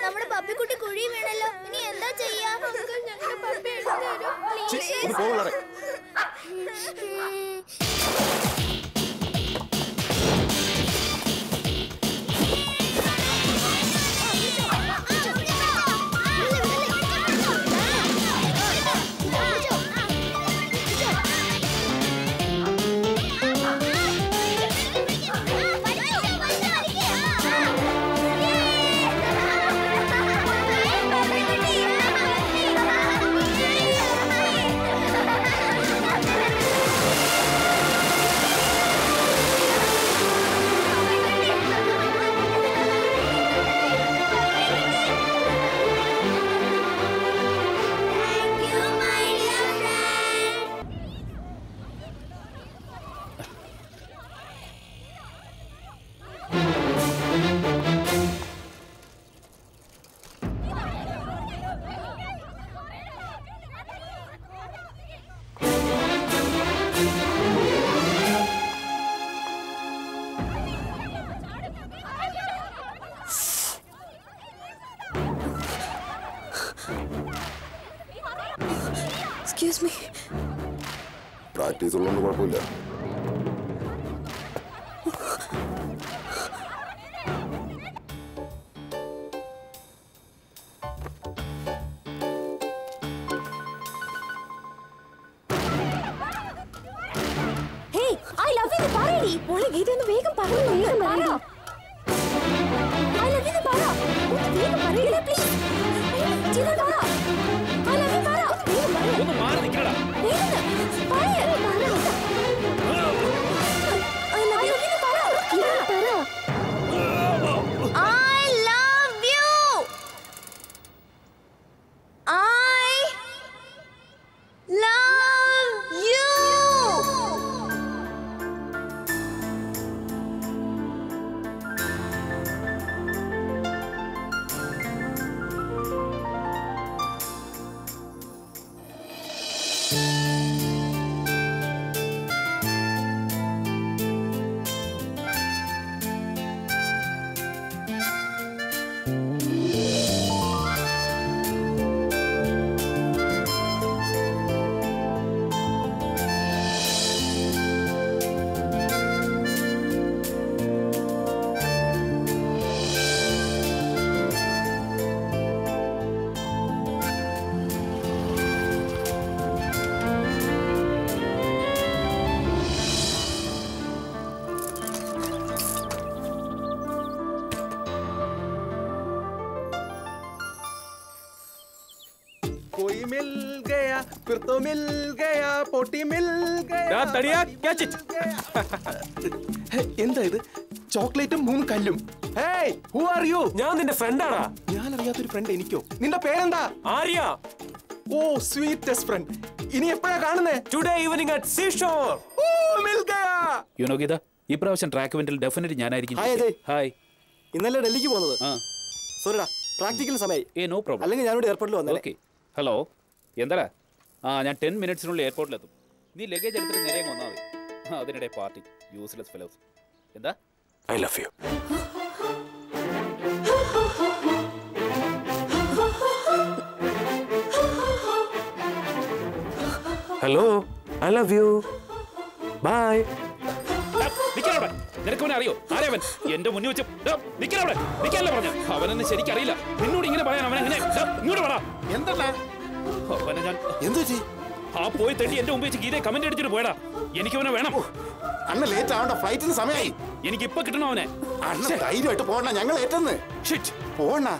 നമ്മുടെ പപ്പിക്കുട്ടി കുഴി വീണല്ലോ ഇനി എന്താ ചെയ്യാ ഞങ്ങളുടെ പപ്പി ഛി, ഒന്ന് പോ പിള്ളേരെ. എക്സ്ക്യൂസ് മീ പ്രാക്ടീസ് ഉള്ളതുകൊണ്ട് കുഴപ്പമില്ല ഹേയ് ഐ ലവ് യു പറയടി മോളെ ഗീത ഒന്ന് വേഗം പറയൂ വേഗം പറയൂ ഐ ലവ് യു പറ ഒന്ന് വേഗം പറയണേ പ്ലീസ് ജീവൻ പറ ഐ ലവ് യു പറ വേഗം പറ ഒന്ന് മാറി നിൽക്കടാ വേഗം പറയ ഐ ലവ് യു പറ ജീവൻ പറ I love you. I love you. कोई मिल गया फिर तो मिल गया पोटी मिल ഡാ, गया തടിയാ, catch it. ഹേ, എന്താ ഇത് ചോക്ലേറ്റും മൂന്ന് കല്ലും ഹേയ് ഹു ആർ യു ഞാൻ നിന്റെ ഫ്രണ്ടാടാ ഞാൻ അറിയാത്തൊരു ഫ്രണ്ട് എനിക്കോ നിന്റെ പേരെന്താ ആര്യ ഓ സ്വീറ്റസ്റ്റ് ഫ്രണ്ട് ഇനി എപ്പോഴാ കാണുന്നേ ടുഡേ ഈവനിങ് അറ്റ് സീഷോർ ഓ മിൽ ഗയാ യുനോ ഗീത ഇപ്രാവശ്യം ട്രാക്ക് ഇവന്റിൽ ഡെഫിനറ്റ് ഞാനായിരിക്കും ഹായ് അജയ്. ഹായ് ഇന്നലെ ഡൽഹിക്ക് പോകുന്നത് ആ സോറിടാ പ്രാക്ടിക്കൽ സമയമായി ഏ നോ പ്രോബ്ലം അല്ലെങ്കിൽ ഞാനിവിടെ എയർപോർട്ടിൽ വന്നേ ഓക്കെ ഹലോ എന്താടാ ആ ഞാൻ ടെൻ മിനിറ്റ്സിനുള്ളിൽ എയർപോർട്ടിലെത്തും നീ ലഗേജ് എടുത്തിട്ട് നേരെ അങ്ങ് വന്നാൽ മതി ആ അതിനിടെ പാർട്ടി യൂസ്ലെസ് ഫെലോസ് എന്താ I love you hello I love you bye നിൽക്കണവിടെ നിനക്കവനെ അറിയോ ആരവൻ എന്റെ മുന്നിൽ വെച്ച് നിൽക്കണവിടെ നിൽക്കാനല്ലേ പറഞ്ഞു അവനെന്നെ ശരിക്കറിയില്ല നിന്നോട് ഇങ്ങനെ പറയാൻ അവൻ എങ്ങനെ ദാ, ഇങ്ങോട്ട് പറ എന്താ അവനെ ഞാൻ എന്തു പറ്റി ആ പോയി തട്ടി എന്റെ മുമ്പ് വെച്ച് ഗീതയെ കമന്റ് അടിച്ചിട്ട് പോയടാ എനിക്ക് അവനെ വേണം അണ്ണ ലേറ്റ് ആവണ്ട ഫ്ലൈറ്റിന് സമയമായി എനിക്ക് ഇപ്പൊ കിട്ടണം അവനെ അണ്ണ ധൈര്യമായിട്ട് പോണ ഞങ്ങൾ ഏറ്റെന്ന് ഷിറ്റ് പോണ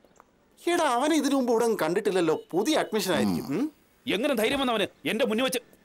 എടാ അവനെ ഇതിനു മുമ്പ് ഇവിടെ ഒന്നും കണ്ടിട്ടില്ലല്ലോ പുതിയ അഡ്മിഷൻ ആയിരിക്കും ഉം? എങ്ങനെ ധൈര്യം വന്നവന് എന്റെ മുന്നിൽ വെച്ച്